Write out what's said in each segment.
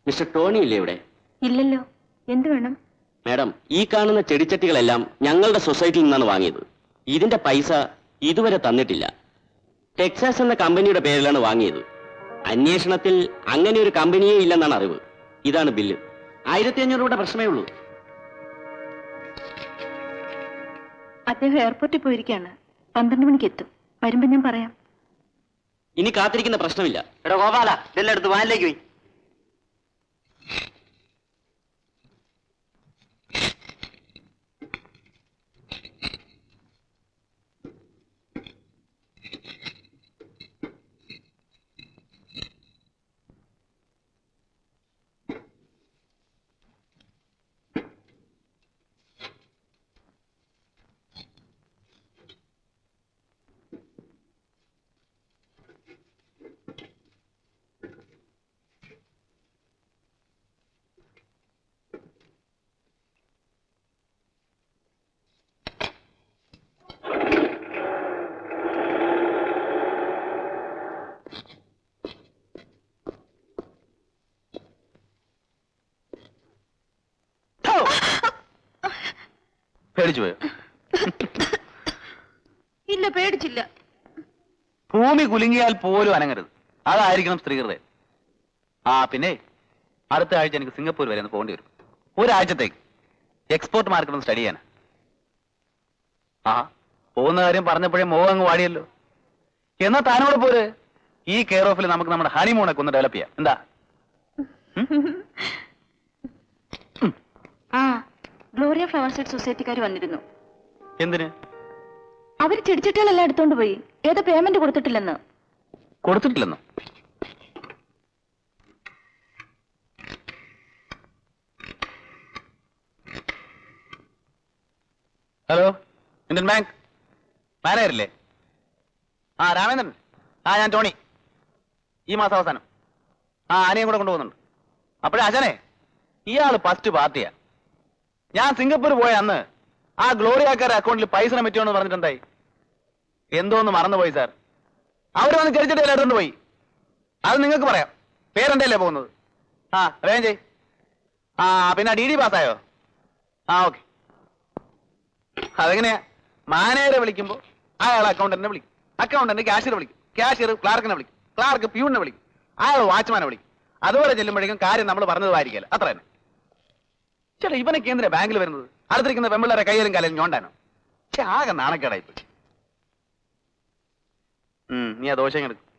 Mister Tony ഇല്ലേ ഇവിടെ ഇല്ലല്ലോ എന്തു വേണം മാഡം ഈ കാണുന്ന ചെടിച്ചട്ടികളെല്ലാം ഞങ്ങളുടെ സൊസൈറ്റിയിൽ നിന്നാണ് വാങ്ങിയത് ഇതിന്റെ പൈസ ഇതുവരെ തന്നിട്ടില്ല ടെക്സാസ് എന്ന കമ്പനിയുടെ പേരിലാണ് വാങ്ങിയത് അന്വേഷണത്തിൽ അങ്ങനെ ഒരു കമ്പനിയേ ഇല്ലെന്നാണ് അറിവ് ഇതാണ് ബില്ല് ആയിരത്തി അഞ്ഞൂറ് രൂപയുടെ പ്രശ്നമേ ഉള്ളൂ അദ്ദേഹം എയർപോർട്ടിൽ പോയിരിക്കാണ് പന്ത്രണ്ട് മണിക്ക് എത്തും വരുമ്പോ ഞാൻ പറയാം ഇനി കാത്തിരിക്കുന്ന പ്രശ്നമില്ല എടാ ഗോപാല ഇതെല്ലാം എടുത്ത് വാനിലേക്ക് പോയി പേടിച്ചു പോയോ ഇല്ല പേടിച്ചില്ല ഭൂമി കുലുങ്ങിയാൽ പോലും അനങ്ങരുത് അതായിരിക്കണം സ്ത്രീകളുടെ ആ പിന്നെ അടുത്ത ആഴ്ച എനിക്ക് സിംഗപ്പൂർ വരെ ഒന്ന് പോകേണ്ടി വരും ഒരാഴ്ചത്തേക്ക് എക്സ്പോർട്ട് മാർക്കറ്റ് ഒന്ന് സ്റ്റഡി ചെയ്യാനാ ആ പോകുന്ന കാര്യം പറഞ്ഞപ്പോഴേ മോഹം അങ്ങ് വാടിയല്ലോ എന്നാ താനോട് പോര് ഈ കെയർ ഓഫിൽ നമുക്ക് നമ്മുടെ ഹണിമൂണൊക്കെ ഒന്ന് ഡെവലപ്പ് ചെയ്യാം എന്താ ആ ഗ്ലോറിയ ഫ്ലവർ സെറ്റ് സൊസൈറ്റിക്കാർ വന്നിരുന്നു എന്തിന് അവര് ചെടിച്ചട്ടികളെല്ലാം എടുത്തോണ്ട് പോയി ഏതോ പേയ്മെന്റ് കൊടുത്തിട്ടില്ലെന്ന് കൊടുത്തിട്ടില്ലെന്നോ ഹലോ ഇന്ത്യൻ ബാങ്ക് മാനേജറില്ലേ ആ രാമേന്ദ്രൻ ആ ഞാൻ ടോണി ഈ മാസം അവസാനം ആ ആനയും കൂടെ കൊണ്ടുപോകുന്നുണ്ട് അപ്പോഴേ അച്ഛനെ ഇയാള് ഫസ്റ്റ് പാർട്ടിയാ ഞാൻ സിംഗപ്പൂർ പോയ അന്ന് ആ ഗ്ലോറിയാക്കാരുടെ അക്കൗണ്ടിൽ പൈസ പറ്റുമെന്ന് പറഞ്ഞിട്ടുണ്ടായി എന്തോന്ന് മറന്നുപോയി സാർ അവർ വന്ന് ചെടിച്ചട്ടി എടുത്തോണ്ട് പോയി അത് നിങ്ങൾക്ക് പറയാം പേരെന്റെ അല്ലേ പോകുന്നത് ആ വേഗം ചെയ് ആ പിന്നെ ഡി ഡി പാസ്സായോ ആ ഓക്കെ അതെങ്ങനെയാ മാനേജറെ വിളിക്കുമ്പോ അയാൾ അക്കൗണ്ടന്റിനെ വിളിക്കും അക്കൗണ്ടന്റ് ക്യാഷ്യറെ വിളിക്കും ക്യാഷ്യർ ക്ലാർക്കിനെ വിളിക്കും ക്ലാർക്ക് പ്യൂണിനെ വിളിക്കും അയാൾ വാച്ച്മാനെ വിളിക്കും അതുപോലെ ചെല്ലുമ്പോഴേക്കും കാര്യം നമ്മൾ പറഞ്ഞതായിരിക്കില്ല അത്ര തന്നെ ചേട്ടാ ഇവനൊക്കെ എന്തിനാ ബാങ്കിൽ വരുന്നത് അടുത്തിരിക്കുന്ന പെമ്പിള്ളേരെ കയ്യിലും കാലും ഞോണ്ടാനോ പക്ഷെ ആകെ നാണക്കേടായി പോയി ഉം, നീ ആ ദോശ ഇങ്ങ് എടുക്ക്.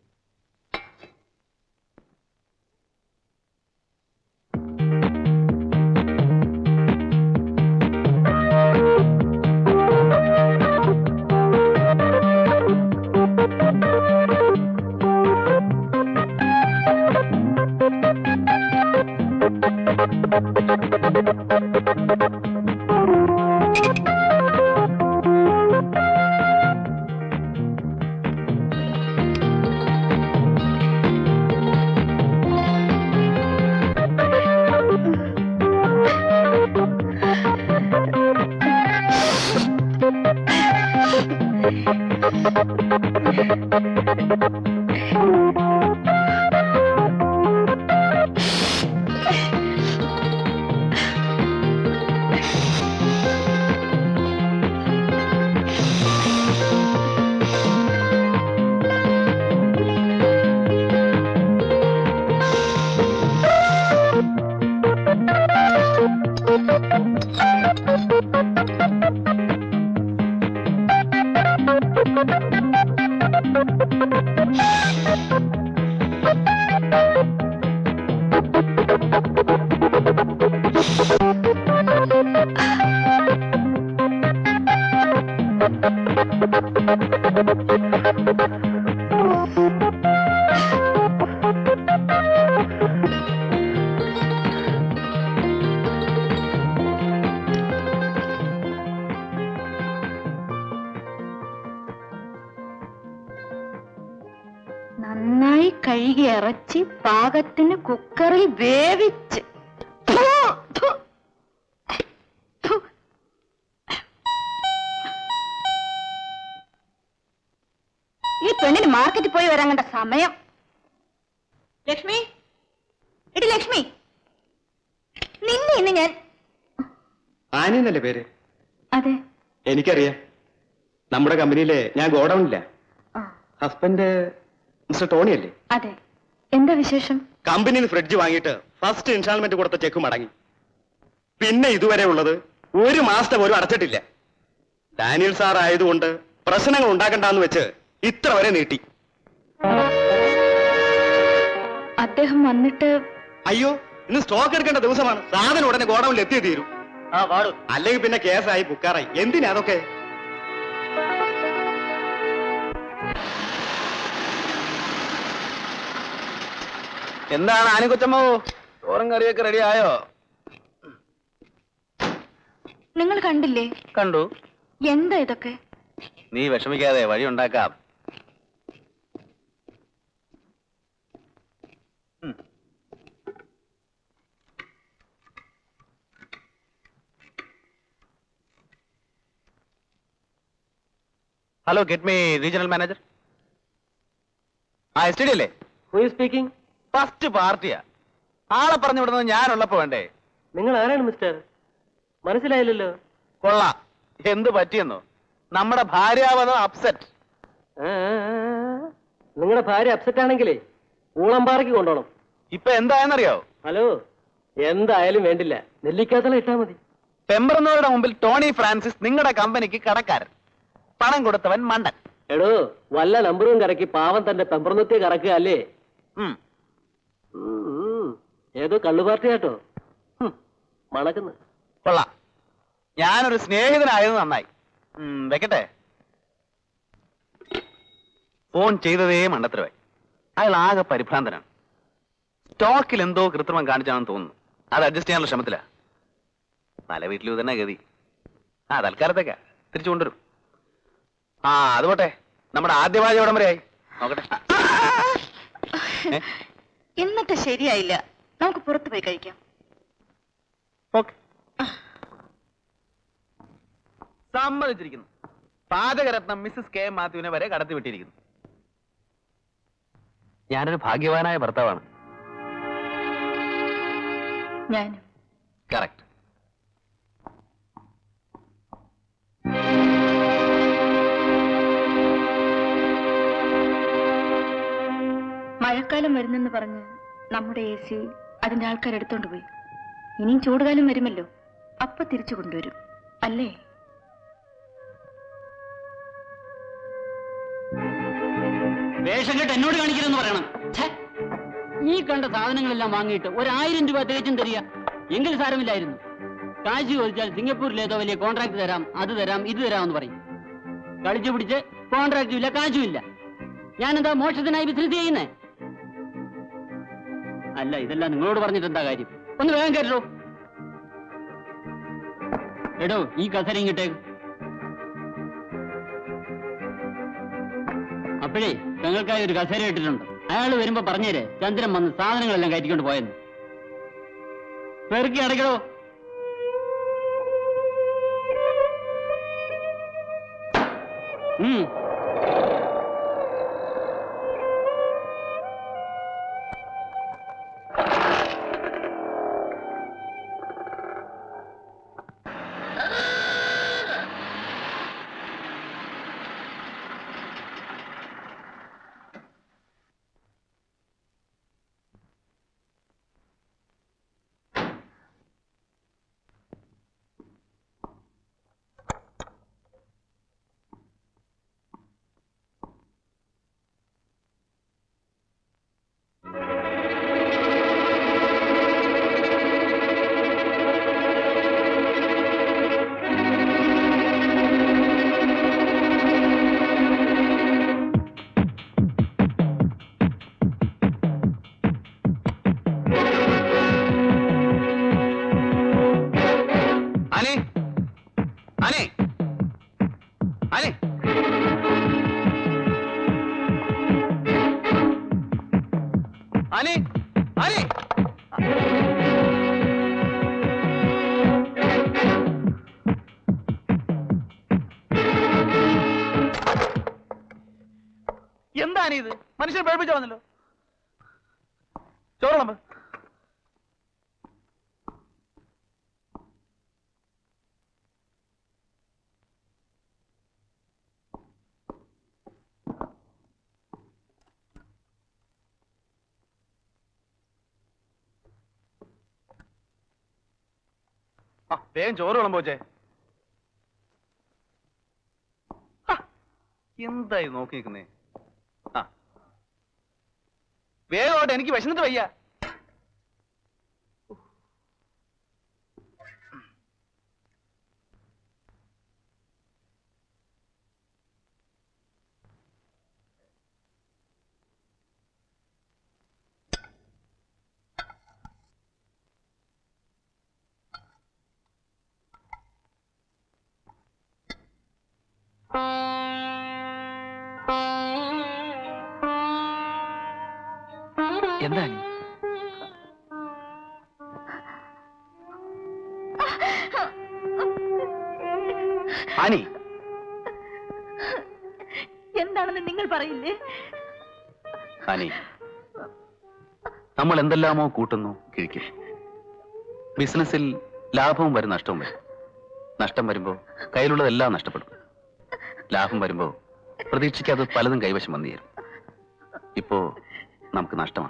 നന്നായി കഴുകി ഇറച്ചി പാകത്തിന് കുക്കറിൽ വേവിച്ച് ഥു, ഥു. ഥു. ഈ പെണ്ണിന് മാർക്കറ്റിൽ പോയി വരാൻ കണ്ട സമയം ലക്ഷ്മി എടി ലക്ഷ്മി ആനിയെന്ന് ഞാൻ ആനി എന്നല്ലേ പേര് അതെ എനിക്കറിയാം നമ്മുടെ കമ്പനിയിലെ ഞാൻ ഗോഡൌണില്ല ആ ഹസ്ബൻഡ് മിസ്റ്റർ ടോണി അല്ലേ അതെ എന്താ വിശേഷം കമ്പനിയിൽ നിന്ന് ഫ്രിഡ്ജ് വാങ്ങിയിട്ട് ഫസ്റ്റ് ഇൻസ്റ്റാൾമെന്റ് കൊടുത്ത ചെക്ക് മടങ്ങി പിന്നെ ഇതുവരെ ഉള്ളത് ഒരു മാസത്തെ പോലും അടച്ചിട്ടില്ല ഡാനിയൽ സാർ ആയതുകൊണ്ട് പ്രശ്നങ്ങൾ ഉണ്ടാക്കണ്ടെന്ന് വെച്ച് ഇത്ര വരെ നീട്ടി അദ്ദേഹം വന്നിട്ട് അയ്യോ ഇന്ന് സ്റ്റോക്ക് എടുക്കേണ്ട ദിവസമാണ് സാധനം ഉടനെ ഗോഡൌണിൽ എത്തിയേ തീരൂ ആ പാടും അല്ലെങ്കിൽ പിന്നെ കേസായി ബുക്കാറായി എന്തിനാ അതൊക്കെ എന്താണ് ആനിക്കൊച്ചമ്മോ ചോറും കറിയൊക്കെ റെഡി ആയോ നിങ്ങൾ കണ്ടില്ലേ കണ്ടു എന്താ ഇതൊക്കെ നീ വിഷമിക്കാതെ വഴി ഉണ്ടാക്കാം ഉം. Hello get me regional manager ആ എസ് ടി അല്ലേ സ്പീക്കിംഗ് ഫസ്റ്റ് പാർട്ടിയാ ആളെ പറഞ്ഞു വിടുന്നത് ഞാനുള്ളപ്പോ വേണ്ടേ നിങ്ങൾ ആരാണ് മിസ്റ്റർ മനസ്സിലായില്ലല്ലോ കൊള്ളാം എന്ത് പറ്റിയെന്നോ നമ്മുടെ ഭാര്യാവതം അപ്സെറ്റ് നിങ്ങളുടെ ഭാര്യ അപ്സെറ്റ് ആണെങ്കിലേ ഊളമ്പാറയ്ക്ക് കൊണ്ടോണം ഇപ്പൊ എന്തായെന്നറിയോ ഹലോ എന്തായാലും വേണ്ടില്ല നെല്ലിക്കാത്തള ഇട്ടാ മതി പെമ്പറന്നവരുടെ മുമ്പിൽ ടോണി ഫ്രാൻസിസ് നിങ്ങളുടെ കമ്പനിക്ക് കടക്കാരൻ പണം കൊടുത്തവൻ മണ്ടൻ എടോ വല്ല നമ്പറും കറക്കി പാവം തന്റെ പെമ്പറന്നത്തെ കറക്കുക അല്ലേ ഉം. ഉം, ഉം. ഏതോ കള്ളുപാർട്ടിയാട്ടോ ഹും, മണക്കുന്നു കൊള്ളാം ഞാനൊരു സ്നേഹിതനായത് നന്നായി ഉം, വെക്കട്ടെ ഫോൺ ചെയ്തതേ മണ്ടത്തരവായി അയാൾ ആകെ പരിഭ്രാന്തനാണ് സ്റ്റോക്കിൽ എന്തോ കൃത്രിമം കാണിച്ചാണെന്ന് തോന്നുന്നു അത് അഡ്ജസ്റ്റ് ചെയ്യാനുള്ള ശ്രമത്തിലാ പല വീട്ടിലും തന്നെ ഗതി ആ തൽക്കാലത്തേക്കാ തിരിച്ചു കൊണ്ടുവരും ആ അത് പോട്ടെ നമ്മുടെ ആദ്യവാദി എവിടം വരെയായി നോക്കട്ടെ ഏ? ഇന്നത്തെ ശരിയായില്ല നമുക്ക് പുറത്തു പോയി കഴിക്കാം ഓക്കെ സമ്മതിച്ചിരിക്കുന്നു പാചകരത്നം മിസ്സസ് കെ എം മാത്യുവിനെ വരെ കടത്തിവിട്ടിരിക്കുന്നു ഞാനൊരു ഭാഗ്യവാനായ ഭർത്താവാണ് ഞാനും കറക്റ്റ് മഴക്കാലം വരുന്നെന്ന് പറഞ്ഞ് നമ്മുടെ എ സി അതിന്റെ ആൾക്കാർ എടുത്തോണ്ട് പോയി ഇനിയും ചൂടുകാലം വരുമല്ലോ അപ്പൊ തിരിച്ചു കൊണ്ടുവരും അല്ലേ വേഷം കെട്ട് എന്നോട് കാണിക്കരുതെന്ന് പറയണം ഛേ, ഈ കണ്ട സാധനങ്ങളെല്ലാം വാങ്ങിയിട്ട് ഒരായിരം രൂപ തികച്ചും തരിക എങ്കിൽ സാരമില്ലായിരുന്നു കാശ് ചോദിച്ചാൽ സിംഗപ്പൂരിൽ ഏതോ വലിയ കോൺട്രാക്ട് തരാം അത് തരാം ഇത് തരാമെന്ന് പറയും കളിച്ചു പിടിച്ച് കോൺട്രാക്റ്റും ഇല്ല കാശും ഇല്ല ഞാനെന്താ മോക്ഷത്തിനായി ബിസിനസ് ചെയ്യുന്നേ അല്ല ഇതെല്ലാം നിങ്ങളോട് പറഞ്ഞിട്ട് എന്താ കാര്യം ഒന്ന് വേഗം കേട്ടോ എടോ ഈ കസര ഇങ്ങോട്ടേക്ക് അപ്പോഴേ പെങ്ങൾക്കായി ഒരു കസേര ഇട്ടിട്ടുണ്ട് അയാൾ വരുമ്പോ പറഞ്ഞേരെ ചന്ദ്രൻ വന്ന് സാധനങ്ങളെല്ലാം കയറ്റിക്കൊണ്ട് പോയെന്ന് പെറുക്കി അടയ്ക്കടോ ഉം അനി അനി അനി അനി അനി എന്താണ് ഇത് മനുഷ്യൻ പേടിപ്പിച്ചു വന്നല്ലോ ചോറണം ആ വേഗം ചോറ് വിളമ്പോ ചേ എന്തായി നോക്കി നിൽക്കുന്നേ ആ വേഗമായിട്ട് എനിക്ക് വിശന്നിട്ട് വയ്യ എന്താ നീ ആനി എന്താണെന്ന് നിങ്ങൾ പറയില്ലേ ആനി നമ്മൾ എന്തെല്ലാമോ കൂട്ടുന്നു കിഴിക്കും ബിസിനസ്സിൽ ലാഭവും വരും നഷ്ടവും വരും നഷ്ടം വരുമ്പോ കയ്യിലുള്ളതെല്ലാം നഷ്ടപ്പെടും ലാഭം വരുമ്പോ പ്രതീക്ഷിക്കാതെ പലതും കൈവശം വന്നു ചേരും ഇപ്പോ നമുക്ക് നഷ്ടമാണ്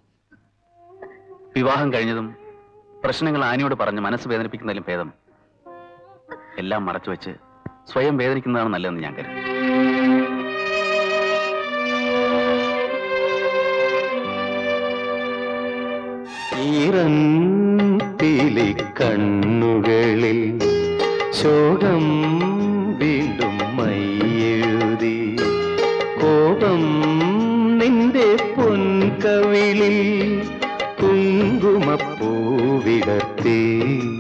വിവാഹം കഴിഞ്ഞതും പ്രശ്നങ്ങൾ ആനിയോട് പറഞ്ഞ് മനസ്സ് വേദനിപ്പിക്കുന്നതിലും ഭേദം എല്ലാം മറച്ചു വെച്ച് സ്വയം വേദനിക്കുന്നതാണ് നല്ലതെന്ന് ഞാൻ കരുതുന്നു ഈറൻപിലി കണ്ണുകളിൽ ശോകം വീണ്ടും മയ്യെഴുതി കോപം നിന്റെ പൊൻകവിളിൽ കുങ്കുമപ്പൂവിടത്തേ